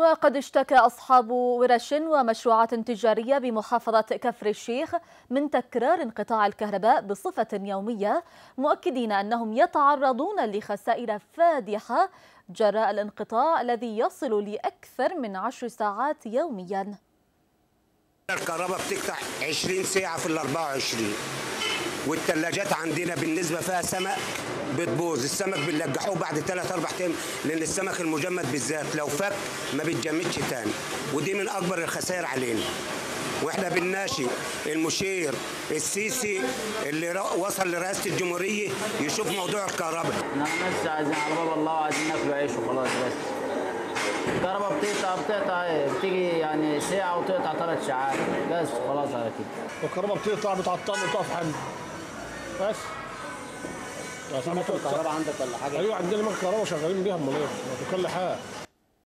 وقد اشتكى أصحاب ورش ومشروعات تجارية بمحافظة كفر الشيخ من تكرار انقطاع الكهرباء بصفة يومية مؤكدين أنهم يتعرضون لخسائر فادحة جراء الانقطاع الذي يصل لأكثر من عشر ساعات يوميا الكهرباء بتقطع 20 ساعة في ال 24 والثلاجات عندنا بالنسبة فيها سمك بتبوظ السمك بنلجحوه بعد 3 4 ايام لان السمك المجمد بالذات لو فك ما بيتجمدش تاني ودي من اكبر الخسائر علينا واحنا بنناشي المشير السيسي اللي وصل لرئاسه الجمهوريه يشوف موضوع الكهرباء احنا بس عايزين على باب الله وعايزين ناكل عيش وخلاص بس الكهرباء بتقطع بتقطع ايه بتيجي يعني ساعه وتقطع ثلاث ساعات بس خلاص على كده الكهرباء بتقطع بتعطلنا وتقف عندي بس الكهرباء عندك ولا حاجه ايوه عندنا مكنه كهرباء شغالين بيها امال ايه؟ ما في كل حاجه